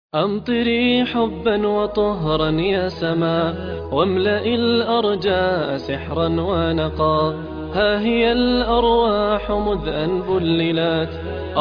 أمطري حبا وطهرا يا سماء واملئ الأرجاء سحرا ونقا ها هي الأرواح مذ أن بللت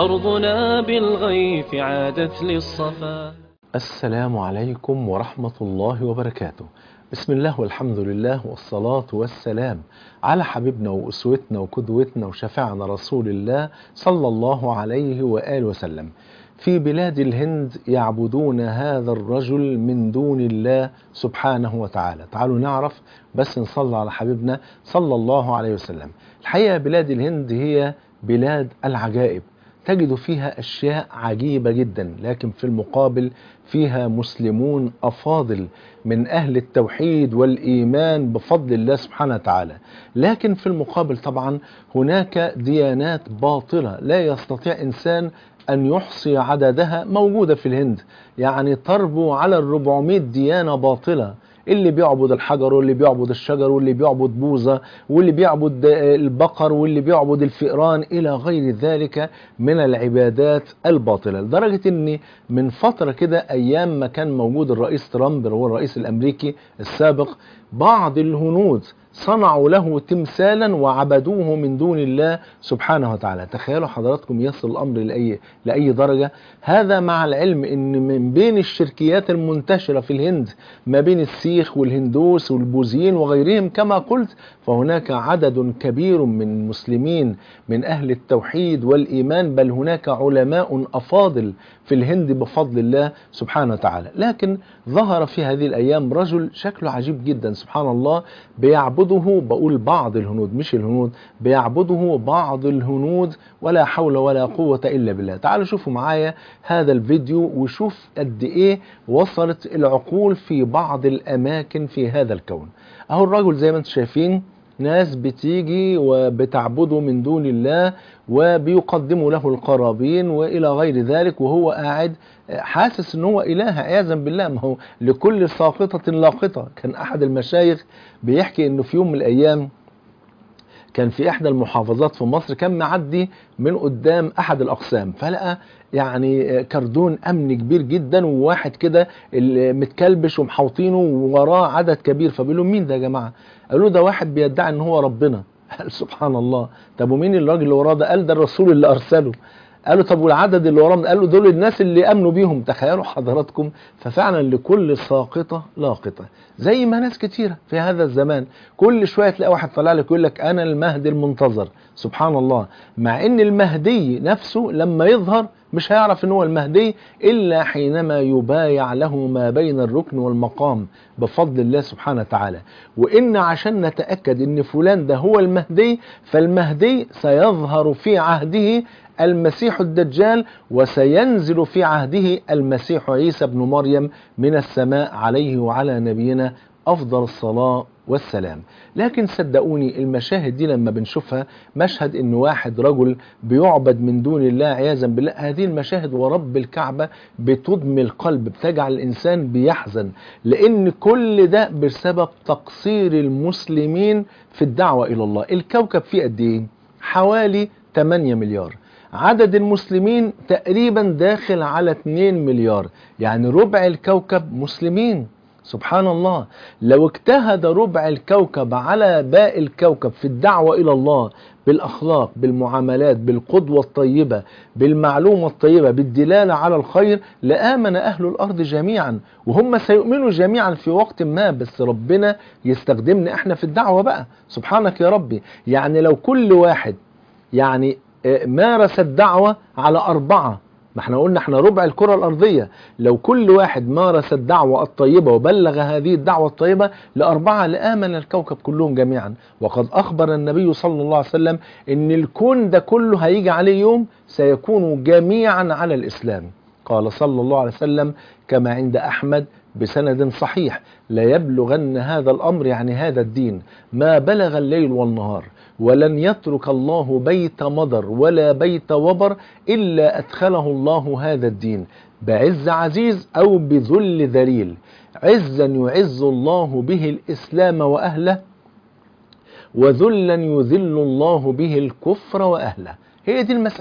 أرضنا بالغيث عادت للصفا السلام عليكم ورحمة الله وبركاته بسم الله والحمد لله والصلاة والسلام على حبيبنا وأسوتنا وقدوتنا وشفعنا رسول الله صلى الله عليه وآله وسلم في بلاد الهند يعبدون هذا الرجل من دون الله سبحانه وتعالى تعالوا نعرف بس نصلي على حبيبنا صلى الله عليه وسلم الحقيقة بلاد الهند هي بلاد العجائب تجد فيها أشياء عجيبة جدا لكن في المقابل فيها مسلمون أفاضل من أهل التوحيد والإيمان بفضل الله سبحانه وتعالى لكن في المقابل طبعا هناك ديانات باطلة لا يستطيع إنسان أن يحصي عددها موجودة في الهند يعني تربو على الربعمائة ديانة باطلة اللي بيعبد الحجر واللي بيعبد الشجر واللي بيعبد بوذا واللي بيعبد البقر واللي بيعبد الفئران إلى غير ذلك من العبادات الباطلة لدرجة أن من فترة كده أيام ما كان موجود الرئيس ترامب هو الرئيس الأمريكي السابق بعض الهنود صنعوا له تمثالا وعبدوه من دون الله سبحانه وتعالى تخيلوا حضراتكم يصل الأمر لأي, لأي درجة هذا مع العلم أن من بين الشركيات المنتشرة في الهند ما بين السيخ والهندوس والبوذيين وغيرهم كما قلت فهناك عدد كبير من المسلمين من أهل التوحيد والإيمان بل هناك علماء أفاضل في الهند بفضل الله سبحانه وتعالى لكن ظهر في هذه الأيام رجل شكله عجيب جدا سبحان الله بيعبده بقول بعض الهنود مش الهنود بيعبده بعض الهنود ولا حول ولا قوة إلا بالله تعالوا شوفوا معايا هذا الفيديو وشوف قد إيه وصلت العقول في بعض الأماكن في هذا الكون أهو الرجل زي ما انتم شايفين ناس بتيجي وبتعبده من دون الله وبيقدموا له القرابين والى غير ذلك وهو قاعد حاسس ان هو اله عياذا بالله ما هو لكل ساقطه لاقطه كان احد المشايخ بيحكي انه في يوم من الايام كان في احدى المحافظات في مصر كان معدي من قدام احد الاقسام فلقى يعني كردون امن كبير جدا وواحد كده متكلبش ومحوطينه ووراه عدد كبير فبيقول له مين ده يا جماعه قالوا ده واحد بيدعي ان هو ربنا قال سبحان الله طب ومين الراجل اللي وراه ده قال ده الرسول اللي ارسله قالوا طب والعدد اللي وراهم قالوا دول الناس اللي امنوا بيهم تخيلوا حضراتكم ففعلا لكل ساقطه لاقطه زي ما ناس كتيره في هذا الزمان كل شويه تلاقي واحد طالع لك يقول لك انا المهدي المنتظر سبحان الله مع ان المهدي نفسه لما يظهر مش هيعرف ان هو المهدي الا حينما يبايع له ما بين الركن والمقام بفضل الله سبحانه وتعالى وان عشان نتاكد ان فلان ده هو المهدي فالمهدي سيظهر في عهده المسيح الدجال وسينزل في عهده المسيح عيسى بن مريم من السماء عليه وعلى نبينا افضل الصلاه والسلام لكن صدقوني المشاهد دي لما بنشوفها مشهد ان واحد رجل بيعبد من دون الله عياذا بالله هذه المشاهد ورب الكعبة بتدمي القلب بتجعل الانسان بيحزن لان كل ده بسبب تقصير المسلمين في الدعوة الى الله الكوكب فيه قد ايه حوالي 8 مليار عدد المسلمين تقريبا داخل على 2 مليار يعني ربع الكوكب مسلمين سبحان الله لو اجتهد ربع الكوكب على باقي الكوكب في الدعوة إلى الله بالأخلاق بالمعاملات بالقدوة الطيبة بالمعلومة الطيبة بالدلالة على الخير لآمن أهل الأرض جميعا وهم سيؤمنوا جميعا في وقت ما بس ربنا يستخدمنا احنا في الدعوة بقى سبحانك يا ربي يعني لو كل واحد يعني مارس الدعوة على أربعة ما احنا قلنا احنا ربع الكرة الأرضية لو كل واحد مارس الدعوة الطيبة وبلغ هذه الدعوة الطيبة لأربعة لآمن الكوكب كلهم جميعا وقد أخبر النبي صلى الله عليه وسلم ان الكون ده كله هيجي عليه يوم سيكون جميعا على الإسلام قال صلى الله عليه وسلم كما عند أحمد بسند صحيح لا يبلغن هذا الأمر يعني هذا الدين ما بلغ الليل والنهار ولن يترك الله بيت مضر ولا بيت وبر إلا أدخله الله هذا الدين بعز عزيز أو بذل ذليل عزا يعز الله به الإسلام وأهله وذلا يذل الله به الكفر وأهله هي دي المسألة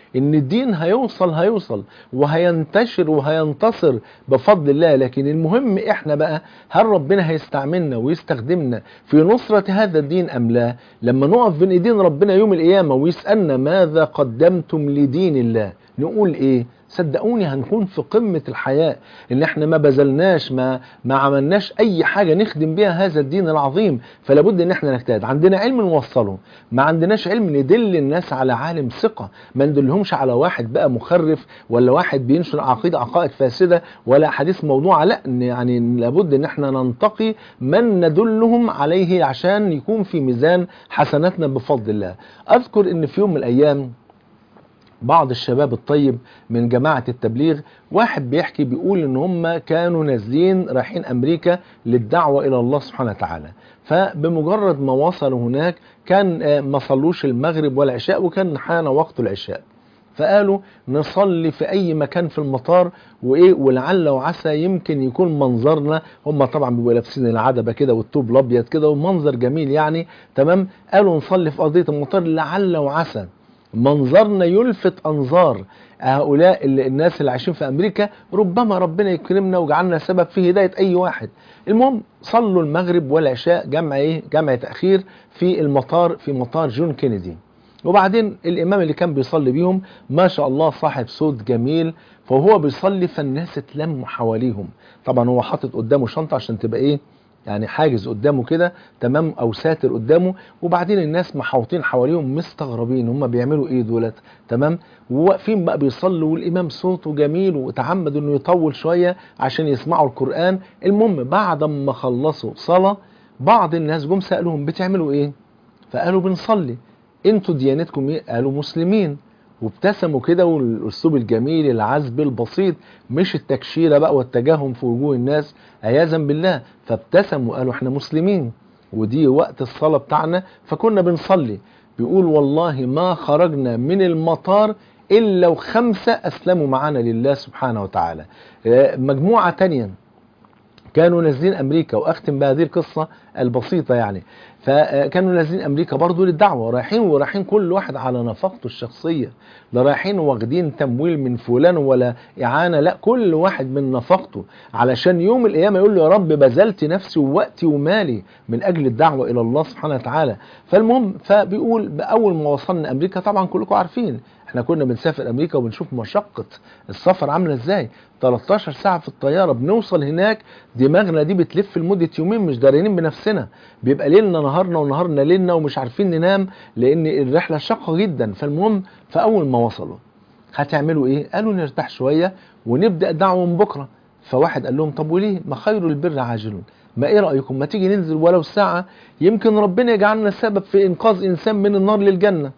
ان الدين هيوصل هيوصل وهينتشر وهينتصر بفضل الله لكن المهم احنا بقى هل ربنا هيستعملنا ويستخدمنا في نصرة هذا الدين ام لا لما نقف بين ايدين ربنا يوم القيامة ويسألنا ماذا قدمتم لدين الله نقول ايه صدقوني هنكون في قمة الحياة ان احنا ما بذلناش ما ما عملناش اي حاجة نخدم بيها هذا الدين العظيم فلا بد ان احنا نجتهد عندنا علم نوصله ما عندناش علم ندل الناس على عالم ثقة ما ندلهمش على واحد بقى مخرف ولا واحد بينشر عقيدة عقائد فاسدة ولا حديث موضوع لا يعني لابد ان احنا ننتقي من ندلهم عليه عشان يكون في ميزان حسناتنا بفضل الله اذكر ان في يوم من الايام بعض الشباب الطيب من جماعة التبليغ واحد بيحكي بيقول ان هم كانوا نازلين رايحين امريكا للدعوة الى الله سبحانه وتعالى فبمجرد ما وصلوا هناك كان ما صلوش المغرب والعشاء وكان حان وقت العشاء فقالوا نصلي في اي مكان في المطار وايه ولعل وعسى يمكن يكون منظرنا هم طبعا بيبقوا لابسين العدبه كده والطوب الابيض كده ومنظر جميل يعني تمام قالوا نصلي في ارضيه المطار لعل وعسى منظرنا يلفت انظار هؤلاء الناس اللي عايشين في امريكا ربما ربنا يكرمنا وجعلنا سبب في هدايه اي واحد المهم صلوا المغرب والعشاء جمع ايه جمع تاخير في المطار في مطار جون كينيدي وبعدين الامام اللي كان بيصلي بيهم ما شاء الله صاحب صوت جميل فهو بيصلي فالناس اتلموا حواليهم طبعا هو حاطط قدامه شنطه عشان تبقى ايه يعني حاجز قدامه كده تمام او ساتر قدامه وبعدين الناس محاوطين حواليهم مستغربين هم بيعملوا ايه دولت تمام وواقفين بقى بيصلوا والامام صوته جميل وتعمد انه يطول شويه عشان يسمعوا القران المهم بعد ما خلصوا صلاه بعض الناس جم سالوهم بتعملوا ايه فقالوا بنصلي انتوا ديانتكم ايه قالوا مسلمين وابتسموا كده والاسلوب الجميل العذب البسيط مش التكشيره بقى والتجاهم في وجوه الناس عياذا بالله فابتسموا وقالوا احنا مسلمين ودي وقت الصلاه بتاعنا فكنا بنصلي بيقول والله ما خرجنا من المطار الا وخمسه اسلموا معانا لله سبحانه وتعالى مجموعه تانية كانوا نازلين امريكا واختم بهذه القصه البسيطه يعني فكانوا نازلين امريكا برضو للدعوه رايحين ورايحين كل واحد على نفقته الشخصيه لا رايحين واخدين تمويل من فلان ولا اعانه لا كل واحد من نفقته علشان يوم القيامه يقول له يا رب بذلت نفسي ووقتي ومالي من اجل الدعوه الى الله سبحانه وتعالى فالمهم فبيقول اول ما وصلنا امريكا طبعا كلكم عارفين احنا كنا بنسافر امريكا وبنشوف مشقه السفر عامله ازاي 13 ساعه في الطياره بنوصل هناك دماغنا دي بتلف لمده يومين مش داريين بنفسنا بيبقى ليلنا نهارنا ونهارنا ليلنا ومش عارفين ننام لان الرحله شاقه جدا فالمهم فاول ما وصلوا هتعملوا ايه قالوا نرتاح شويه ونبدا دعوه من بكره فواحد قال لهم طب وليه ما خير البر عاجل ما ايه رايكم ما تيجي ننزل ولو ساعه يمكن ربنا يجعلنا سبب في انقاذ انسان من النار للجنه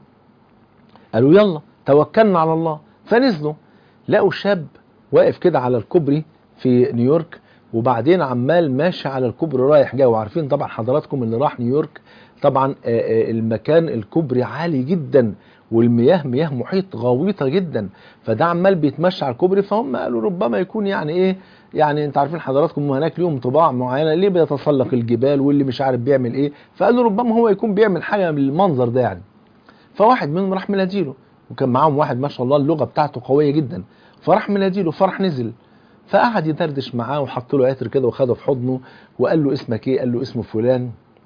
قالوا يلا توكلنا على الله فنزلوا لقوا شاب واقف كده على الكوبري في نيويورك وبعدين عمال ماشي على الكوبري رايح جاي وعارفين طبعا حضراتكم اللي راح نيويورك طبعا المكان الكوبري عالي جدا والمياه مياه محيط غويطه جدا فده عمال بيتمشى على الكوبري فهم قالوا ربما يكون يعني ايه يعني انت عارفين حضراتكم هناك ليهم طباع معينه ليه بيتسلق الجبال واللي مش عارف بيعمل ايه فقالوا ربما هو يكون بيعمل حاجه بالمنظر ده يعني فواحد منهم راح مناديله وكان معاهم واحد ما شاء الله اللغه بتاعته قويه جدا فراح مناديله فرح نزل فقعد يدردش معاه وحط له عطر كده وخده في حضنه وقال له اسمك ايه قال له اسمه فلان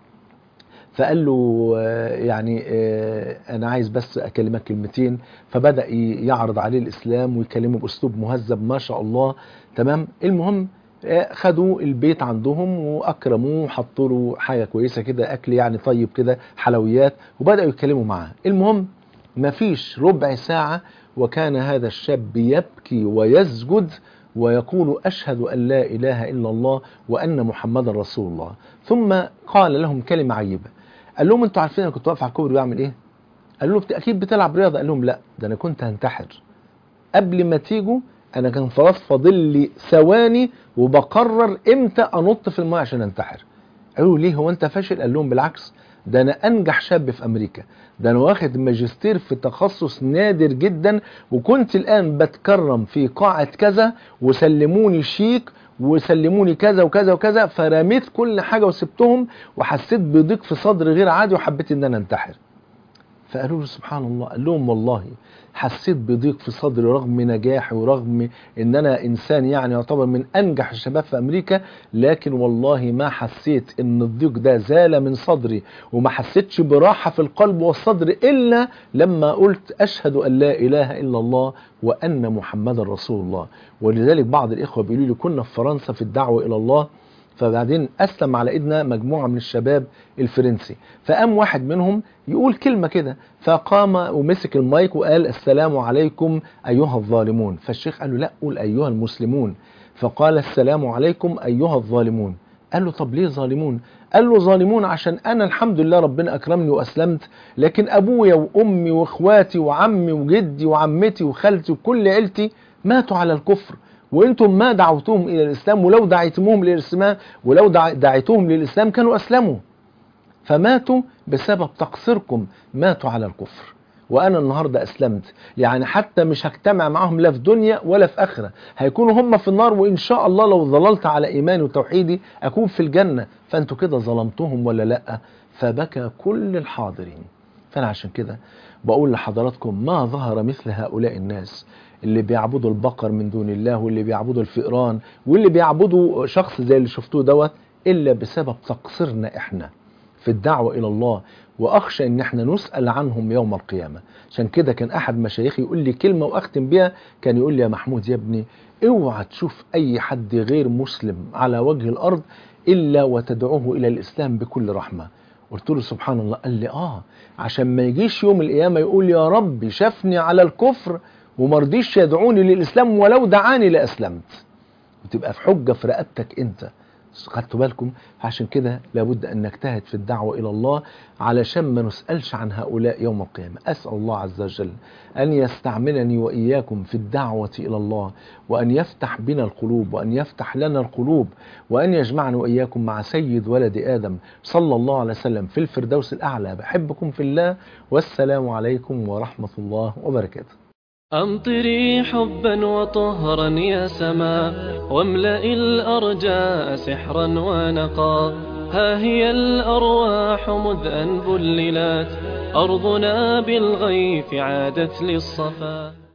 فقال له يعني انا عايز بس اكلمك كلمتين فبدا يعرض عليه الاسلام ويكلمه باسلوب مهذب ما شاء الله تمام المهم خدوا البيت عندهم واكرموه وحطوا له حاجه كويسه كده اكل يعني طيب كده حلويات وبداوا يتكلموا معاه المهم مفيش ربع ساعه وكان هذا الشاب يبكي ويسجد ويقول أشهد أن لا إله إلا الله وأن محمدا رسول الله ثم قال لهم كلمة عجيبة قال لهم أنتوا عارفين أنا كنت واقف على الكوبري بعمل إيه؟ قالوا له أكيد بتلعب رياضة قال لهم لا ده أنا كنت هنتحر قبل ما تيجوا أنا كان خلاص فاضل لي ثواني وبقرر إمتى أنط في الماء عشان أنتحر قالوا ليه هو أنت فاشل؟ قال لهم بالعكس ده انا انجح شاب في امريكا ده انا واخد ماجستير في تخصص نادر جدا وكنت الان بتكرم في قاعة كذا وسلموني شيك وسلموني كذا وكذا وكذا فرميت كل حاجة وسبتهم وحسيت بضيق في صدري غير عادي وحبيت ان انا انتحر فقالوا له سبحان الله قال لهم والله حسيت بضيق في صدري رغم نجاحي ورغم ان انا انسان يعني يعتبر من انجح الشباب في امريكا لكن والله ما حسيت ان الضيق ده زال من صدري وما حسيتش براحة في القلب والصدر الا لما قلت اشهد ان لا اله الا الله وان محمدا رسول الله ولذلك بعض الاخوة بيقولوا لي كنا في فرنسا في الدعوة الى الله فبعدين اسلم على ايدنا مجموعه من الشباب الفرنسي فقام واحد منهم يقول كلمه كده فقام ومسك المايك وقال السلام عليكم ايها الظالمون فالشيخ قال له لا قول ايها المسلمون فقال السلام عليكم ايها الظالمون قال له طب ليه ظالمون قال له ظالمون عشان انا الحمد لله ربنا اكرمني واسلمت لكن ابويا وامي واخواتي وعمي وجدي وعمتي وخالتي وكل عيلتي ماتوا على الكفر وانتم ما دعوتهم الى الاسلام ولو دعيتموهم للاسلام ولو دعيتهم للاسلام كانوا اسلموا فماتوا بسبب تقصيركم ماتوا على الكفر وانا النهارده اسلمت يعني حتى مش هجتمع معاهم لا في دنيا ولا في اخره هيكونوا هم في النار وان شاء الله لو ظللت على ايماني وتوحيدي اكون في الجنه فانتوا كده ظلمتهم ولا لا فبكى كل الحاضرين فانا عشان كده بقول لحضراتكم ما ظهر مثل هؤلاء الناس اللي بيعبدوا البقر من دون الله واللي بيعبدوا الفئران واللي بيعبدوا شخص زي اللي شفتوه دوت الا بسبب تقصيرنا احنا في الدعوه الى الله واخشى ان احنا نسال عنهم يوم القيامه عشان كده كان احد مشايخي يقول لي كلمه واختم بيها كان يقول لي يا محمود يا ابني اوعى تشوف اي حد غير مسلم على وجه الارض الا وتدعوه الى الاسلام بكل رحمه قلت له سبحان الله قال لي اه عشان ما يجيش يوم القيامه يقول يا رب شافني على الكفر ومرضيش يدعوني للإسلام ولو دعاني لأسلمت وتبقى في حجة في رقبتك أنت خدتوا بالكم عشان كده لابد أن نجتهد في الدعوة إلى الله علشان ما نسألش عن هؤلاء يوم القيامة أسأل الله عز وجل أن يستعملني وإياكم في الدعوة إلى الله وأن يفتح بنا القلوب وأن يفتح لنا القلوب وأن يجمعنا وإياكم مع سيد ولد آدم صلى الله عليه وسلم في الفردوس الأعلى بحبكم في الله والسلام عليكم ورحمة الله وبركاته أمطري حبا وطهرا يا سماء واملئ الأرجاء سحرا ونقا ها هي الأرواح مذ أن بللت أرضنا بالغيث عادت للصفا